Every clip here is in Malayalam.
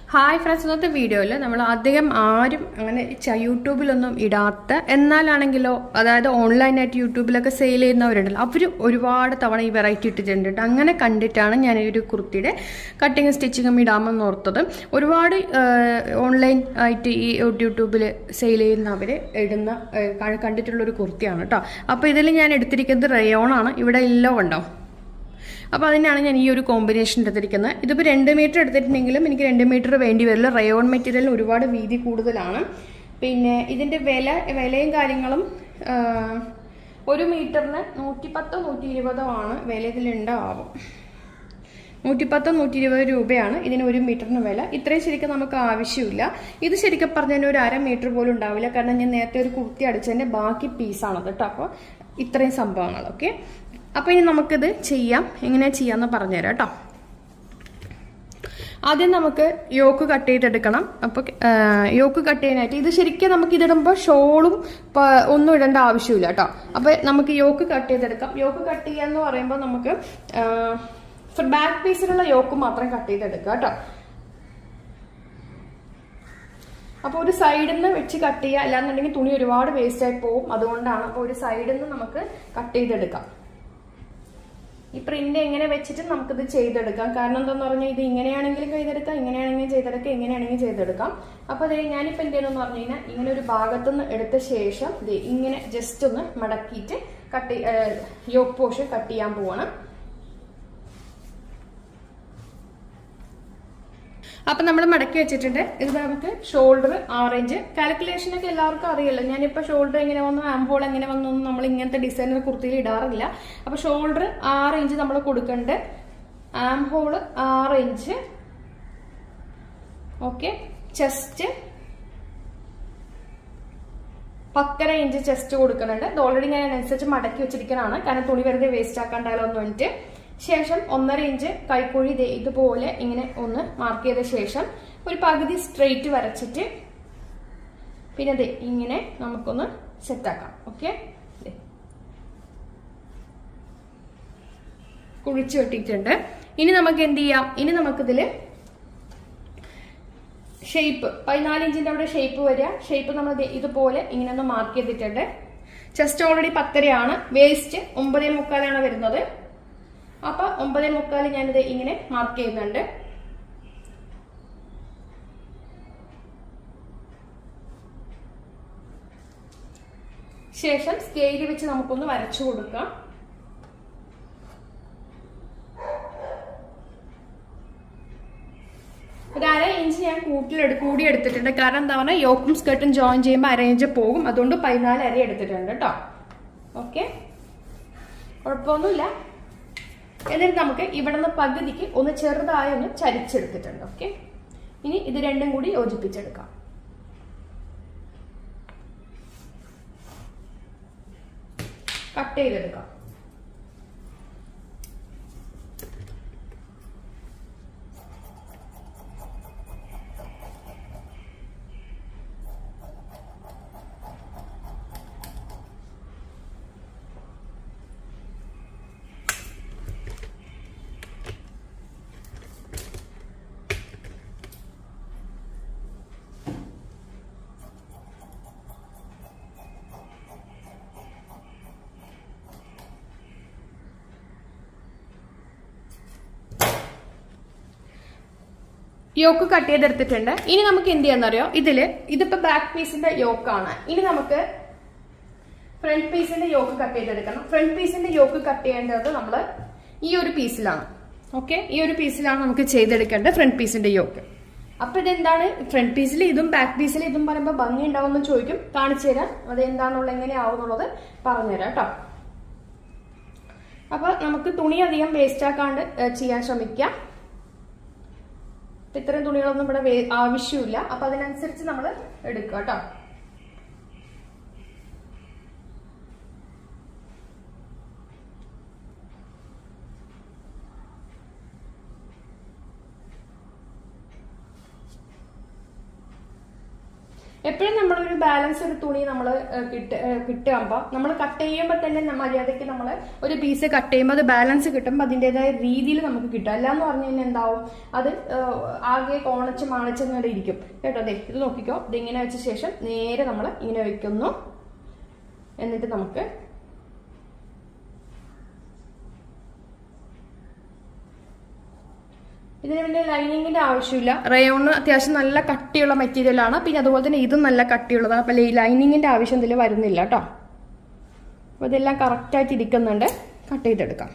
ഹായ് ഫ്രണ്ട്സ് ഇന്നത്തെ വീഡിയോയിൽ നമ്മൾ അധികം ആരും അങ്ങനെ ച- യൂട്യൂബിലൊന്നും ഇടാത്ത എന്നാലാണെങ്കിലോ അതായത് ഓൺലൈനായിട്ട് യൂട്യൂബിലൊക്കെ സെയിൽ ചെയ്യുന്നവരുണ്ടല്ലോ അവർ ഒരുപാട് തവണ ഈ വെറൈറ്റി ഇട്ടിട്ടുണ്ട് കേട്ടോ. അങ്ങനെ കണ്ടിട്ടാണ് ഞാൻ ഈ ഒരു കുർത്തിയുടെ കട്ടിങ് സ്റ്റിച്ചിങ്ങും ഇടാമെന്ന് ഓർത്തത് ഒരുപാട് ഓൺലൈൻ ആയിട്ട് ഈ യൂട്യൂബിൽ സെയിൽ ചെയ്യുന്നവർ ഇടുന്ന ആ, ക- കണ്ടിട്ടുള്ളൊരു കുർത്തിയാണ് കേട്ടോ അപ്പോൾ ഇതിൽ ഞാൻ എടുത്തിരിക്കുന്നത് റയോണാണ് ഇവിടെ എല്ലോ ഉണ്ടോ അപ്പോൾ അതിനാണ് ഞാൻ ഈ ഒരു കോമ്പിനേഷൻ എടുത്തിരിക്കുന്നത് ഇതിപ്പോൾ രണ്ട് മീറ്റർ എടുത്തിട്ടുണ്ടെങ്കിലും എനിക്ക് രണ്ട് മീറ്റർ വേണ്ടി വരില്ല റയോൺ മെറ്റീരിയൽ ഒരുപാട് വീതി കൂടുതലാണ് പിന്നെ ഇതിൻ്റെ വില വിലയും കാര്യങ്ങളും ആ, ഒരു മീറ്ററിന് നൂറ്റിപ്പത്തോ നൂറ്റി ഇരുപതോ ആണ് വില ഇതിലുണ്ടാവും നൂറ്റിപ്പത്തോ നൂറ്റി ഇരുപത് രൂപയാണ് ഇതിന് ഒരു മീറ്ററിന് വില ഇത്രയും ശരിക്കും നമുക്ക് ആവശ്യമില്ല ഇത് ശരിക്കും പറഞ്ഞാൽ ഒരു അര മീറ്റർ പോലും ഉണ്ടാവില്ല കാരണം ഞാൻ നേരത്തെ ഒരു കുർത്തി അടിച്ചതിന്റെ ബാക്കി പീസാണത് കേട്ടോ അപ്പോൾ ഇത്രയും സംഭവങ്ങൾ ഓക്കെ അപ്പോൾ ഇനി നമുക്കിത് ചെയ്യാം എങ്ങനെ ചെയ്യാമെന്ന് പറഞ്ഞുതരാം കേട്ടോ ആദ്യം നമുക്ക് യോക്ക് കട്ട് ചെയ്തെടുക്കണം അപ്പോൾ യോക്ക് കട്ട് ചെയ്യാനായിട്ട് ഇത് ശരിക്കും നമുക്ക് ഇതിടുമ്പോൾ ഷോളും പ- ഒന്നും ഇടേണ്ട ആവശ്യമില്ല കേട്ടോ അപ്പോൾ നമുക്ക് യോക്ക് കട്ട് ചെയ്തെടുക്കാം യോക്ക് കട്ട് ചെയ്യാന്ന് പറയുമ്പോൾ നമുക്ക് ബാക്ക് പീസിലുള്ള യോക്ക് മാത്രം കട്ട് ചെയ്തെടുക്കുക കേട്ടോ അപ്പോൾ ഒരു സൈഡിൽ നിന്ന് വെച്ച് കട്ട് ചെയ്യുക അല്ലാന്നുണ്ടെങ്കിൽ തുണി ഒരുപാട് വേസ്റ്റ് ആയി പോകും അതുകൊണ്ടാണ് അപ്പോൾ ഒരു സൈഡിൽ നിന്ന് നമുക്ക് കട്ട് ചെയ്തെടുക്കാം ഈ പ്രിന്റ് എങ്ങനെ വെച്ചിട്ട് നമുക്കിത് ചെയ്തെടുക്കാം കാരണം എന്താന്ന് പറഞ്ഞാൽ ഇത് ഇങ്ങനെയാണെങ്കിലും ചെയ്തെടുക്കാം ഇങ്ങനെയാണെങ്കിലും ചെയ്തെടുക്കാം ഇങ്ങനെയാണെങ്കിലും ചെയ്തെടുക്കാം അപ്പൊ ദേ ഞാനിപ്പോ എന്തെയ്യെന്ന് പറഞ്ഞു കഴിഞ്ഞാൽ ഇങ്ങനെ ഒരു ഭാഗത്തുനിന്ന് എടുത്ത ശേഷം ദേ ഇങ്ങനെ ജസ്റ്റ് ഒന്ന് മടക്കിയിട്ട് കട്ട് യോക്ക് പോഷൻ കട്ട് ചെയ്യാൻ പോവാണ് അപ്പൊ നമ്മൾ മടക്കി വെച്ചിട്ടുണ്ട് ഇത് നമുക്ക് ഷോൾഡർ ആറ് ഇഞ്ച് കാൽക്കുലേഷൻ ഒക്കെ എല്ലാവർക്കും അറിയാലോ ഞാനിപ്പോ ഷോൾഡർ എങ്ങനെ വന്നു ആംബോൾ എങ്ങനെ വന്നു എന്ന് നമ്മൾ ഇങ്ങനത്തെ ഡിസൈനർ കുർത്തിയിൽ ഇടാറില്ല അപ്പൊ ഷോൾഡർ ആറ് ഇഞ്ച് നമ്മൾ കൊടുക്കണ്ട് ആം ഹോള് ആറ് ഇഞ്ച് ഓക്കെ ചെസ്റ്റ് പത്തര ഇഞ്ച് ചെസ്റ്റ് കൊടുക്കുന്നുണ്ട് ഇത് ഓൾറെഡി ഞാൻ അതിനനുസരിച്ച് മടക്കി വെച്ചിരിക്കുന്നതാണ് കാരണം തുണി വെറുതെ വേസ്റ്റ് ആക്കാണ്ടായാലോ എന്ന് വേണ്ടിട്ട് ശേഷം ഒന്നര ഇഞ്ച് കൈക്കുഴി ദേ ഇതുപോലെ ഇങ്ങനെ ഒന്ന് മാർക്ക് ചെയ്ത ശേഷം ഒരു പകുതി സ്ട്രെയിറ്റ് വരച്ചിട്ട് പിന്നെ ദേ ഇങ്ങനെ നമുക്കൊന്ന് സെറ്റാക്കാം ഓക്കെ കുഴിച്ചു വെട്ടിയിട്ടുണ്ട് ഇനി നമുക്ക് എന്ത് ചെയ്യാം ഇനി നമുക്കിതില് ഷേപ്പ് പതിനാല് ഇഞ്ചിന്റെ അവിടെ ഷേപ്പ് വരിക ഷേപ്പ് നമ്മൾ ദേ ഇതുപോലെ ഇങ്ങനെ ഒന്ന് മാർക്ക് ചെയ്തിട്ടുണ്ട് ചെസ്റ്റ് ഓൾറെഡി പത്തരയാണ് വേസ്റ്റ് ഒമ്പതേ മുക്കാലാണ് വരുന്നത് അപ്പൊ ഒമ്പതേ മുക്കാൽ ഞാനിത് ഇങ്ങനെ മാർക്ക് ചെയ്യുന്നുണ്ട് ശേഷം സ്കെയിൽ വെച്ച് നമുക്കൊന്ന് വരച്ചു കൊടുക്കാം ഒരു അര ഇഞ്ച് ഞാൻ കൂട്ടിലെടു കൂടി എടുത്തിട്ടുണ്ട് കാരണം എന്താ പറഞ്ഞാൽ യോക്കും സ്കർട്ടും ജോയിൻ ചെയ്യുമ്പോൾ അര ഇഞ്ച് പോകും അതുകൊണ്ട് പതിനാല് അര എടുത്തിട്ടുണ്ട് കേട്ടോ ഓക്കെ കുഴപ്പമൊന്നുമില്ല എന്നിട്ട് നമുക്ക് ഇവിടെ നിന്ന് പകുതിക്ക് ഒന്ന് ചെറുതായി ഒന്ന് ചരിച്ചെടുത്തിട്ടുണ്ട് ഓക്കെ ഇനി ഇത് രണ്ടും കൂടി യോജിപ്പിച്ചെടുക്കാം കട്ട് ചെയ്തെടുക്കാം യോക്ക് കട്ട് ചെയ്തെടുത്തിട്ടുണ്ട് ഇനി നമുക്ക് എന്ത് ചെയ്യാന്നറിയോ ഇതില് ഇതിപ്പോ ബാക്ക് പീസിന്റെ യോക്കാണ് ഇനി നമുക്ക് ഫ്രണ്ട് പീസിന്റെ യോക്ക് കട്ട് ചെയ്തെടുക്കണം ഫ്രണ്ട് പീസിന്റെ യോക്ക് കട്ട് ചെയ്യേണ്ടത് നമ്മൾ ഈ ഒരു പീസിലാണ് ഓക്കെ ഈ ഒരു പീസിലാണ് നമുക്ക് ചെയ്തെടുക്കേണ്ടത് ഫ്രണ്ട് പീസിന്റെ യോക്ക് അപ്പൊ ഇതെന്താണ് ഫ്രണ്ട് പീസിൽ ഇതും ബാക്ക് പീസിൽ ഇതും പറയുമ്പോൾ ഭംഗി ഉണ്ടാവുമെന്ന് ചോദിക്കും കാണിച്ചു തരാം അത് എന്താണെന്നുള്ള എങ്ങനെയാവും എന്നുള്ളത് പറഞ്ഞുതരാം കേട്ടോ അപ്പൊ നമുക്ക് തുണി അധികം വേസ്റ്റ് ആക്കാണ്ട് ഏഹ്, ചെയ്യാൻ ശ്രമിക്കാം അപ്പൊ ഇത്രയും തുണികളൊന്നും ഇവിടെ വേ- ആവശ്യമില്ല അപ്പൊ അതിനനുസരിച്ച് നമ്മൾ എടുക്കുക കേട്ടോ എപ്പോഴും നമ്മളൊരു ബാലൻസ് ഒരു തുണി നമ്മൾ കിട്ട കിട്ടുമ്പോൾ നമ്മൾ കട്ട് ചെയ്യുമ്പോൾ തന്നെ ന- മര്യാദയ്ക്ക് നമ്മൾ ഒരു പീസ് കട്ട് ചെയ്യുമ്പോൾ അത് ബാലൻസ് കിട്ടുമ്പോൾ അതിൻ്റെതായ രീതിയിൽ നമുക്ക് കിട്ടും അല്ലാന്ന് പറഞ്ഞു കഴിഞ്ഞാൽ എന്താവും അത് ഏഹ്, ആകെ കോണച്ച് മാണച്ച് ഇങ്ങനെ ഇരിക്കും കേട്ടോ ദേ ഇത് നോക്കിക്കോ ഇത് ഇങ്ങനെ വെച്ച ശേഷം നേരെ നമ്മൾ ഇങ്ങനെ വെക്കുന്നു എന്നിട്ട് നമുക്ക് ഇതിന് വേണ്ടി ലൈനിങ്ങിന്റെ ആവശ്യമില്ല റയോണ് അത്യാവശ്യം നല്ല കട്ടിയുള്ള മെറ്റീരിയൽ ആണ് പിന്നെ അതുപോലെ തന്നെ ഇതും നല്ല കട്ടിയുള്ളതാണ് അപ്പോൾ ലൈനിങ്ങിന്റെ ആവശ്യം ഇതിൽ വരുന്നില്ല കേട്ടോ അപ്പോൾ ഇതെല്ലാം കറക്റ്റായിട്ട് ഇരിക്കുന്നുണ്ട് കട്ട് ചെയ്തെടുക്കാം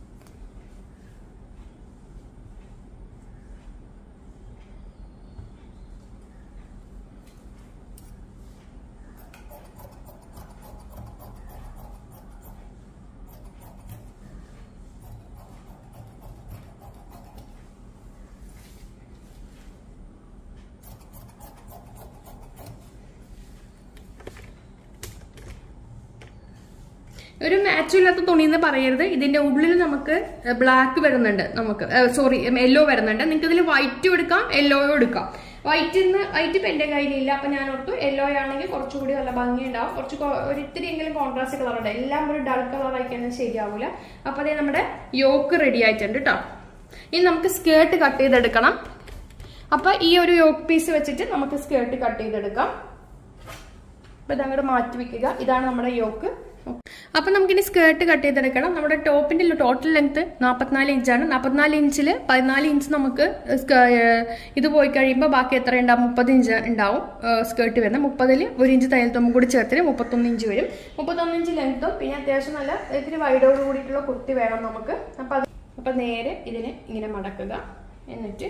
ഒരു മാച്ചും ഇല്ലാത്ത തുണി എന്ന് പറയരുത് ഇതിന്റെ ഉള്ളിൽ നമുക്ക് ബ്ലാക്ക് വരുന്നുണ്ട് നമുക്ക് സോറി യെല്ലോ വരുന്നുണ്ട് നിങ്ങൾക്ക് ഇതിൽ വൈറ്റും എടുക്കാം യെല്ലോയും എടുക്കാം വൈറ്റ് ഇന്ന് വൈറ്റ് ഇപ്പം എൻ്റെ കയ്യിലില്ല അപ്പൊ ഞാൻ ഓർത്തു യെല്ലോ ആണെങ്കിൽ കുറച്ചുകൂടി നല്ല ഭംഗി ഉണ്ടാവും കുറച്ച് കൊ- ഒരു ഇത്തിരി എങ്കിലും കോൺട്രാസ്റ്റ് കളർ ഉണ്ട് എല്ലാം ഒരു ഡൾ കളർ ആയി കഴിഞ്ഞാൽ ശരിയാവൂല അപ്പൊ അതേ നമ്മുടെ യോക്ക് റെഡി ആയിട്ടുണ്ട് കേട്ടോ ഇനി നമുക്ക് സ്കേർട്ട് കട്ട് ചെയ്തെടുക്കണം അപ്പൊ ഈ ഒരു യോക്ക് പീസ് വെച്ചിട്ട് നമുക്ക് സ്കേർട്ട് കട്ട് ചെയ്തെടുക്കാം അപ്പൊ ഇതങ്ങോട്ട് മാറ്റി വെക്കുക ഇതാണ് നമ്മുടെ യോക്ക് അപ്പൊ നമുക്കിനി സ്കേർട്ട് കട്ട് ചെയ്തെടുക്കണം നമ്മുടെ ടോപ്പിന്റെ ടോട്ടൽ ലെങ്ത് നാൽപ്പത്തിനാല് ഇഞ്ചാണ് നാൽപ്പത്തിനാല് ഇഞ്ചിൽ പതിനാല് ഇഞ്ച് നമുക്ക് സ്ക- ഏഹ് ഇത് പോയി കഴിയുമ്പോൾ ബാക്കി എത്ര ഉണ്ടാവും മുപ്പത് ഇഞ്ച് ഉണ്ടാവും സ്കേർട്ട് വരുന്നത് മുപ്പതിൽ ഒരു ഇഞ്ച് തയ്യൽ തുമ്പും കൂടി ചേർത്തിട്ട് മുപ്പത്തൊന്ന് ഇഞ്ച് വരും മുപ്പത്തൊന്ന് ഇഞ്ച് ലെങ്ത്തും പിന്നെ അത്യാവശ്യം നല്ല ഇത്തിരി വൈഡോട് കൂടിയിട്ടുള്ള കുർത്തി വേണം നമുക്ക് അപ്പൊ അത് അപ്പൊ നേരെ ഇതിനെ ഇങ്ങനെ മടക്കുക എന്നിട്ട്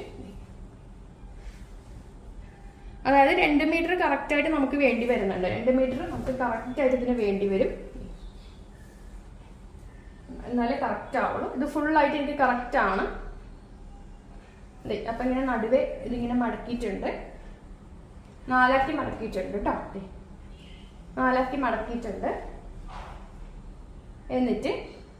അതായത് രണ്ട് മീറ്റർ കറക്റ്റ് ആയിട്ട് നമുക്ക് വേണ്ടി വരുന്നുണ്ട് രണ്ട് മീറ്റർ നമുക്ക് കറക്റ്റ് ആയിട്ട് ഇതിന് വേണ്ടി വരും എന്നാലേ കറക്റ്റ് ആവുള്ളൂ ഇത് full ആയിട്ട് എനിക്ക് കറക്റ്റ് ആണ് ദേ, അപ്പൊ ഇങ്ങനെ നടുവേ ഇതിങ്ങനെ മടക്കിയിട്ടുണ്ട് നാലാക്കി മടക്കിയിട്ടുണ്ട് കേട്ടോ ദേ. നാലാക്കി മടക്കിയിട്ടുണ്ട് എന്നിട്ട്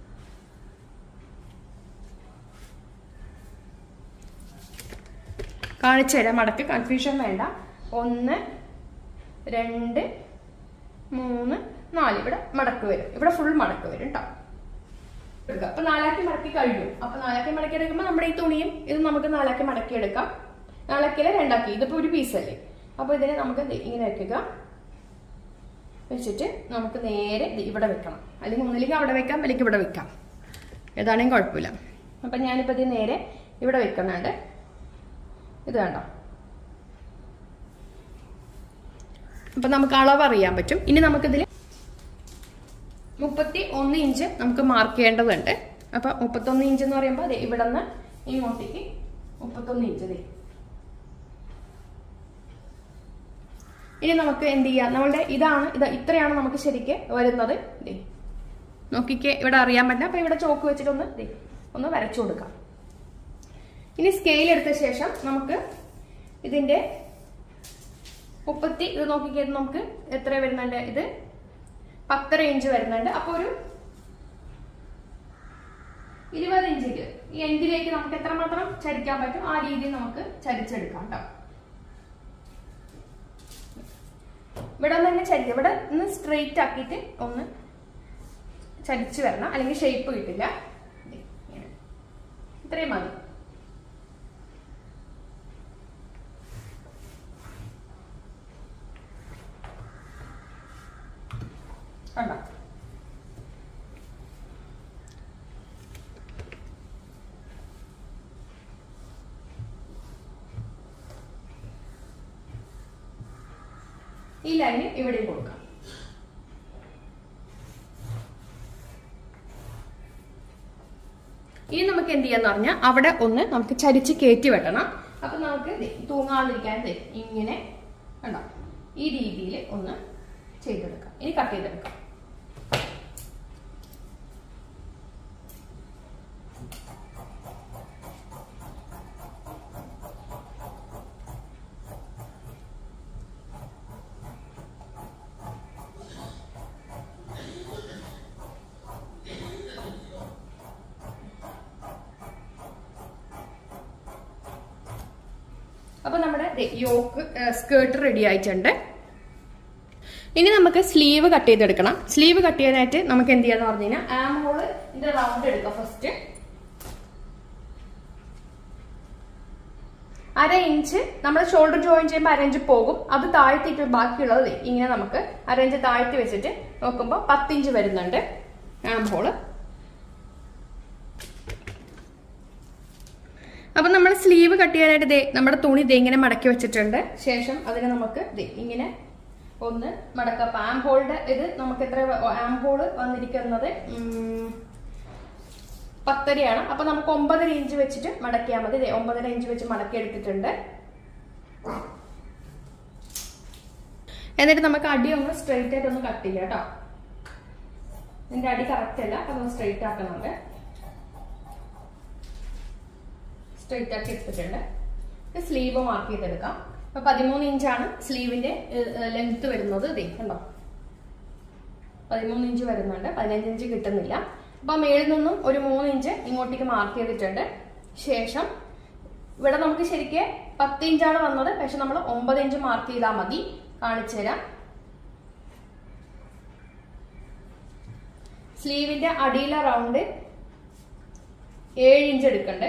കാണിച്ചു തരാം മടക്ക് കൺഫ്യൂഷൻ വേണ്ട ഒന്ന് രണ്ട് മൂന്ന് നാല് ഇവിടെ മടക്ക് വരും ഇവിടെ ഫുൾ മടക്ക് വരും കേട്ടോ എടുക്കുക അപ്പൊ നാലാക്കി മടക്കി കഴിഞ്ഞു അപ്പൊ നാലാക്കി മടക്കി എടുക്കുമ്പോൾ നമ്മുടെ ഈ തുണിയും ഇത് നമുക്ക് നാലാക്കി മടക്കി എടുക്കാം നാലാക്കിയില് രണ്ടാക്കി ഇതിപ്പോ ഒരു പീസല്ലേ അപ്പൊ ഇതിനെ നമുക്ക് ദേ ഇങ്ങനെ വെക്കുക വെച്ചിട്ട് നമുക്ക് നേരെ ദേ ഇവിടെ വെക്കണം അല്ലെങ്കിൽ ഒന്നിലേക്ക് അവിടെ വെക്കാം അല്ലെങ്കിൽ ഇവിടെ വെക്കാം ഏതാണെങ്കിൽ കുഴപ്പമില്ല അപ്പൊ ഞാനിപ്പോ ഇത് നേരെ ഇവിടെ വെക്കുന്നുണ്ട് ഇത് കണ്ടോ അപ്പൊ നമുക്ക് അളവ് അറിയാൻ പറ്റും ഇനി നമുക്കിതിൽ മുപ്പത്തി ഒന്ന് ഇഞ്ച് നമുക്ക് മാർക്ക് ചെയ്യേണ്ടതുണ്ട് അപ്പൊ മുപ്പത്തൊന്ന് ഇഞ്ച് എന്ന് പറയുമ്പോൾ ദേ ഇവിടെ നിന്ന് ഇങ്ങോട്ടേക്ക് മുപ്പത്തൊന്ന് ഇഞ്ച് ദേ ഇനി നമുക്ക് എന്ത് ചെയ്യാം നമ്മളുടെ ഇതാണ് ഇത് ഇത്രയാണ് നമുക്ക് ശരിക്ക് വരുന്നത് ദേ നോക്കിക്കേ ഇവിടെ അറിയാൻ പറ്റില്ല അപ്പൊ ഇവിടെ ചോക്ക് വെച്ചിട്ടൊന്ന് ദേ ഒന്ന് വരച്ചു കൊടുക്കാം ഇനി സ്കെയിൽ എടുത്ത ശേഷം നമുക്ക് ഇതിന്റെ മുപ്പത്തി ഇത് നോക്കിക്കേ ഇത് നമുക്ക് എത്ര വരുന്നുണ്ട് ഇത് പത്തര ഇഞ്ച് വരുന്നുണ്ട് അപ്പൊ ഒരു ഇരുപത് ഇഞ്ചില് ഈ എൻഡിലേക്ക് നമുക്ക് എത്രമാത്രം ചരിക്കാൻ പറ്റും ആ രീതിയിൽ നമുക്ക് ചരിച്ചെടുക്കാം കേട്ടോ ഇവിടെ നിന്ന് തന്നെ ചരിക്കുക ഇവിടെ ഒന്ന് സ്ട്രെയിറ്റ് ആക്കിയിട്ട് ഒന്ന് ചരിച്ചു വരണം അല്ലെങ്കിൽ ഷേപ്പ് കിട്ടില്ല ദേ, ഇങ്ങനെ. ഇത്രയും മതി കണ്ടോ ഈ ലൈന് ഇവിടെയും കൊടുക്കാം ഇനി നമുക്ക് എന്ത് ചെയ്യാന്ന് പറഞ്ഞാൽ അവിടെ ഒന്ന് നമുക്ക് ചരിച്ച് കയറ്റി വെട്ടണം അപ്പൊ നമുക്ക് ദേ തൂങ്ങാതിരിക്കാൻ ദേ ഇങ്ങനെ കണ്ടോ ഈ രീതിയിൽ ഒന്ന് ചെയ്തെടുക്കാം ഇനി കട്ട് ചെയ്തെടുക്കാം അപ്പൊ നമ്മുടെ ദേ യോക്ക് സ്കേർട്ട് റെഡി ആയിട്ടുണ്ട് ഇനി നമുക്ക് സ്ലീവ് കട്ട് ചെയ്തെടുക്കണം സ്ലീവ് കട്ട് ചെയ്യാനായിട്ട് നമുക്ക് എന്ത് ചെയ്യാന്ന് പറഞ്ഞു കഴിഞ്ഞാൽ ആം ഹോള് ഇതിന്റെ റൗണ്ട് എടുക്കാം ഫസ്റ്റ് അര ഇഞ്ച് നമ്മൾ ഷോൾഡർ ജോയിൻ ചെയ്യുമ്പോൾ അര ഇഞ്ച് പോകും അത് താഴ്ത്തിയിട്ട് ബാക്കിയുള്ളത് ദേ ഇങ്ങനെ നമുക്ക് അര ഇഞ്ച് താഴ്ത്തി വെച്ചിട്ട് നോക്കുമ്പോൾ പത്തിഞ്ച് വരുന്നുണ്ട് ആം ഹോള് അപ്പൊ നമ്മൾ സ്ലീവ് കട്ട് ചെയ്യാനായിട്ട് ദേ നമ്മുടെ തുണി ദേ ഇങ്ങനെ മടക്കി വെച്ചിട്ടുണ്ട് ശേഷം അതിനെ നമുക്ക് ദേ ഇങ്ങനെ ഒന്ന് മടക്കാം അപ്പൊ ആം ഹോളിന്റെ ഇത് നമുക്ക് എത്ര ആം ഹോള് വന്നിരിക്കുന്നത് ഉം, പത്തരയാണ് അപ്പൊ നമുക്ക് ഒമ്പതര ഇഞ്ച് വെച്ചിട്ട് മടക്കിയാൽ മതി ദേ ഒമ്പതര ഇഞ്ച് വെച്ച് മടക്കി എടുത്തിട്ടുണ്ട് എന്നിട്ട് നമുക്ക് അടി ഒന്ന് സ്ട്രെയിറ്റ് ആയിട്ട് ഒന്ന് കട്ട് ചെയ്യാം കേട്ടോ ഇതിന്റെ അടി കറക്റ്റ് അല്ല അതൊന്ന് സ്ട്രെയിറ്റ് ആക്കുന്നുണ്ട് സ്ട്രെയിറ്റ് ആക്കി എടുത്തിട്ടുണ്ട് സ്ലീവ് മാർക്ക് ചെയ്തെടുക്കാം അപ്പൊ പതിമൂന്ന് ഇഞ്ചാണ് സ്ലീവിന്റെ ലെങ്ത് വരുന്നത് ഇതേ കണ്ടോ പതിമൂന്ന് ഇഞ്ച് വരുന്നുണ്ട് പതിനഞ്ച് ഇഞ്ച് കിട്ടുന്നില്ല അപ്പൊ മേളിൽ നിന്നും ഒരു മൂന്ന് ഇഞ്ച് ഇങ്ങോട്ടേക്ക് മാർക്ക് ചെയ്തിട്ടുണ്ട് ശേഷം ഇവിടെ നമുക്ക് ശരിക്ക് പത്ത് ഇഞ്ചാണ് വന്നത് പക്ഷെ നമ്മൾ ഒമ്പത് ഇഞ്ച് മാർക്ക് ചെയ്താൽ മതി കാണിച്ചു തരാം സ്ലീവിന്റെ അടിയിലെ റൗണ്ട് ഏഴ് ഇഞ്ച് എടുക്കണ്ടേ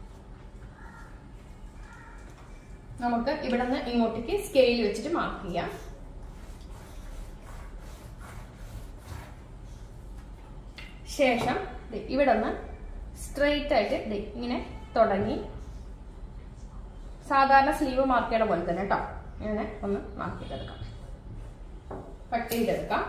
നമുക്ക് ഇവിടെ നിന്ന് ഇങ്ങോട്ടേക്ക് സ്കെയിൽ വെച്ചിട്ട് മാർക്ക് ചെയ്യാം ശേഷം ദേ ഇവിടെ നിന്ന് സ്ട്രെയിറ്റ് ആയിട്ട് ദേ ഇങ്ങനെ തുടങ്ങി സാധാരണ സ്ലീവ് മാർക്ക് ചെയ്യണ പോലെ തന്നെ കേട്ടോ ഇങ്ങനെ ഒന്ന് മാർക്ക് ചെയ്തെടുക്കാം കട്ട് ചെയ്തെടുക്കാം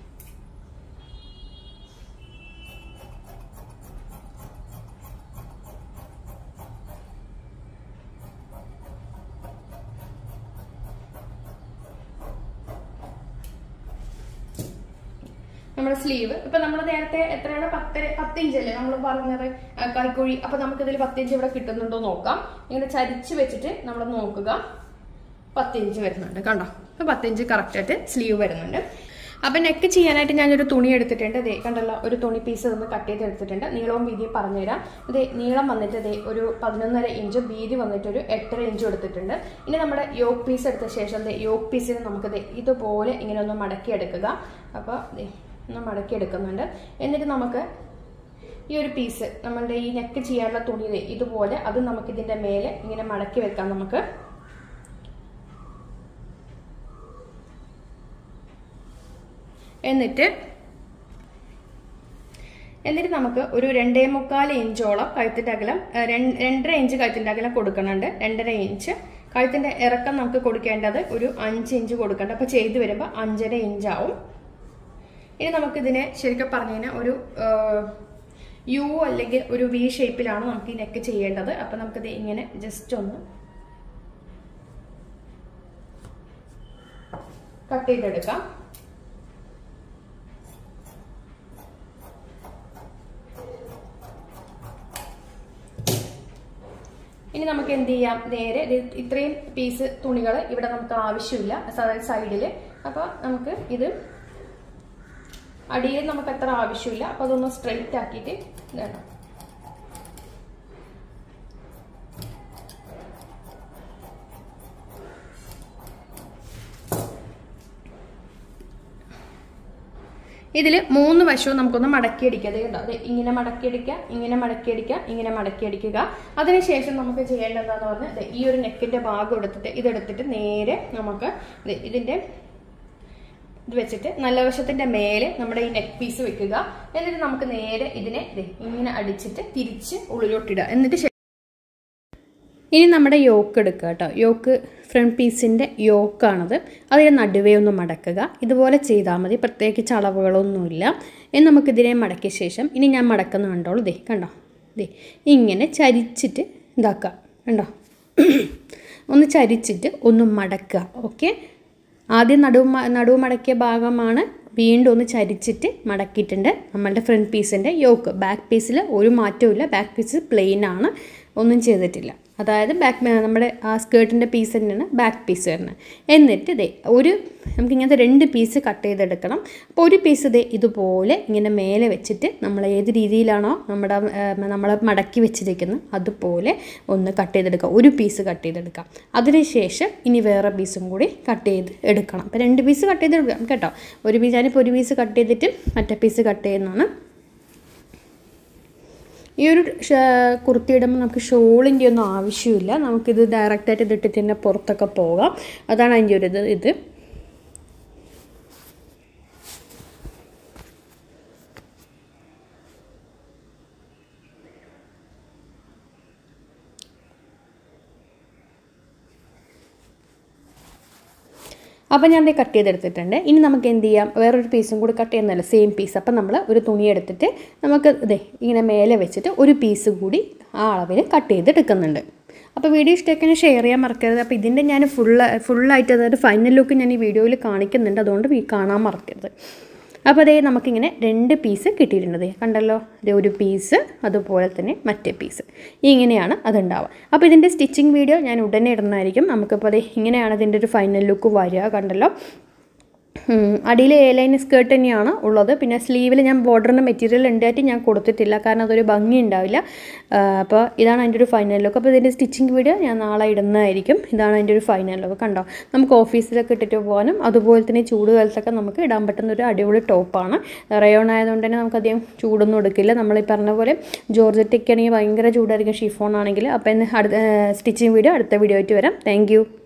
നമ്മുടെ സ്ലീവ് ഇപ്പൊ നമ്മൾ നേരത്തെ എത്രയാണ് പത്തര പത്ത് ഇഞ്ചല്ലേ നമ്മൾ പറഞ്ഞത് ആ, കൈക്കുഴി അപ്പൊ നമുക്ക് ഇതിൽ പത്ത് ഇഞ്ച് ഇവിടെ കിട്ടുന്നുണ്ടോ നോക്കാം ഇങ്ങനെ ചരിച്ച് വെച്ചിട്ട് നമ്മൾ നോക്കുക പത്ത് ഇഞ്ച് വരുന്നുണ്ട് കണ്ടോ അപ്പൊ പത്ത് ഇഞ്ച് കറക്റ്റ് ആയിട്ട് സ്ലീവ് വരുന്നുണ്ട് അപ്പൊ നെക്ക് ചെയ്യാനായിട്ട് ഞാനൊരു തുണി എടുത്തിട്ടുണ്ട് ദേ കണ്ടല്ലോ ഒരു തുണി പീസ് ഒന്ന് കട്ട് ചെയ്ത് എടുത്തിട്ടുണ്ട് നീളവും വീതിയും പറഞ്ഞുതരാം ഇതേ നീളം വന്നിട്ട് ദേ ഒരു പതിനൊന്നര ഇഞ്ച് വീതി വന്നിട്ട് ഒരു എട്ടര ഇഞ്ച് എടുത്തിട്ടുണ്ട് ഇനി നമ്മുടെ യോക്ക് പീസ് എടുത്ത ശേഷം ദേ യോക്ക് പീസിന് നമുക്ക് ദേ ഇതുപോലെ ഇങ്ങനെ ഒന്ന് മടക്കി എടുക്കുക അപ്പൊ ദേ ഒന്ന് മടക്കി എടുക്കുന്നുണ്ട് എന്നിട്ട് നമുക്ക് ഈ ഒരു പീസ് നമ്മളുടെ ഈ നെക്ക് ചെയ്യാനുള്ള തുണി ദേ ഇതുപോലെ അത് നമുക്ക് ഇതിന്റെ മേലെ ഇങ്ങനെ മടക്കി വെക്കാം നമുക്ക് എന്നിട്ട് എന്നിട്ട് നമുക്ക് ഒരു രണ്ടേ മുക്കാൽ ഇഞ്ചോളം കഴുത്തിന്റെ അകലം ആ, രണ്ട്- രണ്ടര ഇഞ്ച് കഴുത്തിന്റെ അകലം കൊടുക്കുന്നുണ്ട് രണ്ടര ഇഞ്ച് കഴുത്തിന്റെ ഇറക്കം നമുക്ക് കൊടുക്കേണ്ടത് ഒരു അഞ്ച് ഇഞ്ച് കൊടുക്കേണ്ടത് അപ്പൊ ചെയ്ത് വരുമ്പോൾ അഞ്ചര ഇഞ്ചാവും ഇനി നമുക്കിതിനെ ശരിക്കും പറഞ്ഞു കഴിഞ്ഞാൽ ഒരു യു അല്ലെങ്കിൽ ഒരു വി ഷേപ്പിലാണ് നമുക്ക് ഈ നെക്ക് ചെയ്യേണ്ടത് അപ്പൊ നമുക്കിത് ഇങ്ങനെ ജസ്റ്റ് ഒന്ന് കട്ട് ചെയ്തെടുക്കാം ഇനി നമുക്ക് എന്ത് ചെയ്യാം നേരെ ഇത് ഇത്രയും പീസ് തുണികൾ ഇവിടെ നമുക്ക് ആവശ്യമില്ല അതായത് സൈഡില് അപ്പൊ നമുക്ക് ഇത് അടിയിൽ നമുക്ക് അത്ര ആവശ്യമില്ല അപ്പൊ അതൊന്ന് സ്ട്രെയിറ്റ് ആക്കിയിട്ട് ഇടണം ഇതിൽ മൂന്ന് വശവും നമുക്കൊന്ന് മടക്കിയടിക്കുക അത് കണ്ടോ അതെ ഇങ്ങനെ മടക്കിയടിക്കുക ഇങ്ങനെ മടക്കിയടിക്കുക ഇങ്ങനെ മടക്കിയടിക്കുക അതിനുശേഷം നമുക്ക് ചെയ്യേണ്ടത് എന്താന്ന് പറഞ്ഞാൽ ദേ ഈ ഒരു നെക്കിന്റെ ഭാഗം എടുത്തിട്ട് ഇതെടുത്തിട്ട് നേരെ നമുക്ക് ദേ ഇതിന്റെ ഇത് വെച്ചിട്ട് നല്ല വശത്തിന്റെ മേലെ നമ്മുടെ ഈ നെക്ക് പീസ് വെക്കുക എന്നിട്ട് നമുക്ക് നേരെ ഇതിനെ ദേ ഇങ്ങനെ അടിച്ചിട്ട് തിരിച്ച് ഉള്ളിലോട്ടിടുക എന്നിട്ട് ശേ- ഇനി നമ്മുടെ യോക്ക് എടുക്കുക കേട്ടോ യോക്ക് ഫ്രണ്ട് പീസിൻ്റെ യോക്കാണത് അതിന് നടുവേ ഒന്ന് മടക്കുക ഇതുപോലെ ചെയ്താൽ മതി പ്രത്യേകിച്ച് അളവുകളൊന്നുമില്ല ഇനി നമുക്കിതിനെ മടക്കിയ ശേഷം ഇനി ഞാൻ മടക്കുന്ന കണ്ടോളൂ ദേ കണ്ടോ ദേ ഇങ്ങനെ ചരിച്ചിട്ട് ഇതാക്കുക കണ്ടോ ഒന്ന് ചരിച്ചിട്ട് ഒന്ന് മടക്കുക ഓക്കെ ആദ്യം നടുവ് മ- നടുവ് മടക്കിയ ഭാഗമാണ് വീണ്ടും ഒന്ന് ചരിച്ചിട്ട് മടക്കിയിട്ടുണ്ട് നമ്മളുടെ ഫ്രണ്ട് പീസിൻ്റെ യോക്ക് ബാക്ക് പീസിൽ ഒരു മാറ്റവും ഇല്ല ബാക്ക് പീസ് പ്ലെയിൻ ആണ് ഒന്നും ചെയ്തിട്ടില്ല അതായത് ബാക്ക് നമ്മുടെ ആ സ്കേർട്ടിൻ്റെ പീസ് തന്നെയാണ് ബാക്ക് പീസ് വരുന്നത് എന്നിട്ട് ഇതേ ഒരു നമുക്ക് ഇങ്ങനത്തെ രണ്ട് പീസ് കട്ട് ചെയ്തെടുക്കണം അപ്പോൾ ഒരു പീസ് ഇതേ ഇതുപോലെ ഇങ്ങനെ മേലെ വെച്ചിട്ട് നമ്മൾ ഏത് രീതിയിലാണോ നമ്മുടെ നമ്മൾ മടക്കി വെച്ചിരിക്കുന്നത് അതുപോലെ ഒന്ന് കട്ട് ചെയ്തെടുക്കാം ഒരു പീസ് കട്ട് ചെയ്തെടുക്കാം അതിനുശേഷം ഇനി വേറെ പീസും കൂടി കട്ട് ചെയ്ത് എടുക്കണം അപ്പോൾ രണ്ട് പീസ് കട്ട് ചെയ്തെടുക്കാം കേട്ടോ ഒരു പീസ് ഞാനിപ്പോൾ ഒരു പീസ് കട്ട് ചെയ്തിട്ട് മറ്റേ പീസ് കട്ട് ചെയ്യുന്നതാണ് ഈ ഒരു കുർത്തി ഇടുമ്പോൾ നമുക്ക് ഷോളിൻ്റെ ഒന്നും ആവശ്യമില്ല നമുക്കിത് ഡയറക്റ്റായിട്ട് ഇതിട്ടിട്ട് തന്നെ പുറത്തൊക്കെ പോകാം അതാണ് അതിൻ്റെ ഒരു ഇത് ഇത് അപ്പോൾ ഞാൻ ഇത് കട്ട് ചെയ്തെടുത്തിട്ടുണ്ട് ഇനി നമുക്ക് എന്ത് ചെയ്യാം വേറൊരു പീസും കൂടി കട്ട് ചെയ്യുന്നതല്ല സെയിം പീസ് അപ്പം നമ്മൾ ഒരു തുണി എടുത്തിട്ട് നമുക്ക് ഇതേ ഇങ്ങനെ മേലെ വെച്ചിട്ട് ഒരു പീസ് കൂടി ആ അളവിൽ കട്ട് ചെയ്തെടുക്കുന്നുണ്ട് അപ്പോൾ വീഡിയോ ഇഷ്ടമൊക്കെ ഷെയർ ചെയ്യാൻ മറക്കരുത് അപ്പോൾ ഇതിൻ്റെ ഞാൻ ഫുള്ള് ഫുള്ളായിട്ട് അതായത് ഫൈനൽ ലുക്ക് ഞാൻ ഈ വീഡിയോയിൽ കാണിക്കുന്നുണ്ട് അതുകൊണ്ട് വീ- കാണാൻ മറക്കരുത് അപ്പോൾ അതേ നമുക്കിങ്ങനെ രണ്ട് പീസ് കിട്ടിയിട്ടുണ്ട് ദേ കണ്ടല്ലോ ഇത് ഒരു പീസ് അതുപോലെ തന്നെ മറ്റേ പീസ് ഇങ്ങനെയാണ് അതുണ്ടാവുക അപ്പോൾ ഇതിൻ്റെ സ്റ്റിച്ചിങ് വീഡിയോ ഞാൻ ഉടനെ ഇടുന്നതായിരിക്കും നമുക്കിപ്പോൾ അതേ ഇങ്ങനെയാണ് ഇതിൻ്റെ ഒരു ഫൈനൽ ലുക്ക് വരിക കണ്ടല്ലോ അടിയിൽ എ ലൈൻ സ്കേർട്ട് തന്നെയാണ് ഉള്ളത് പിന്നെ സ്ലീവിൽ ഞാൻ ബോർഡറിന് മെറ്റീരിയൽ ഉണ്ടായിട്ട് ഞാൻ കൊടുത്തിട്ടില്ല കാരണം അതൊരു ഭംഗി ഉണ്ടാവില്ല ആ, അപ്പോൾ ഇതാണ് അതിൻ്റെ ഒരു ഫൈനൽ ലുക്ക് അപ്പോൾ ഇതിൻ്റെ സ്റ്റിച്ചിങ് വീഡിയോ ഞാൻ നാളെ ഇടുന്നതായിരിക്കും ഇതാണ് അതിൻ്റെ ഒരു ഫൈനൽ ലുക്ക് കണ്ടോ നമുക്ക് ഓഫീസിലൊക്കെ ഇട്ടിട്ട് പോകാനും അതുപോലെ തന്നെ ചൂട് കാലത്തൊക്കെ നമുക്ക് ഇടാൻ പറ്റുന്ന ഒരു അടിപൊളി ടോപ്പാണ് റയോൺ ആയതുകൊണ്ട് തന്നെ നമുക്ക് അധികം ചൂടൊന്നും എടുക്കില്ല നമ്മൾ ഈ പറഞ്ഞ പോലെ ജോർജറ്റൊക്കെ ആണെങ്കിൽ ഭയങ്കര ചൂടായിരിക്കും ഷിഫോൺ ആണെങ്കിൽ അപ്പോൾ ഇന്ന് അടുത്ത സ്റ്റിച്ചിങ് വീഡിയോ അടുത്ത വീഡിയോ ആയിട്ട് വരാം താങ്ക്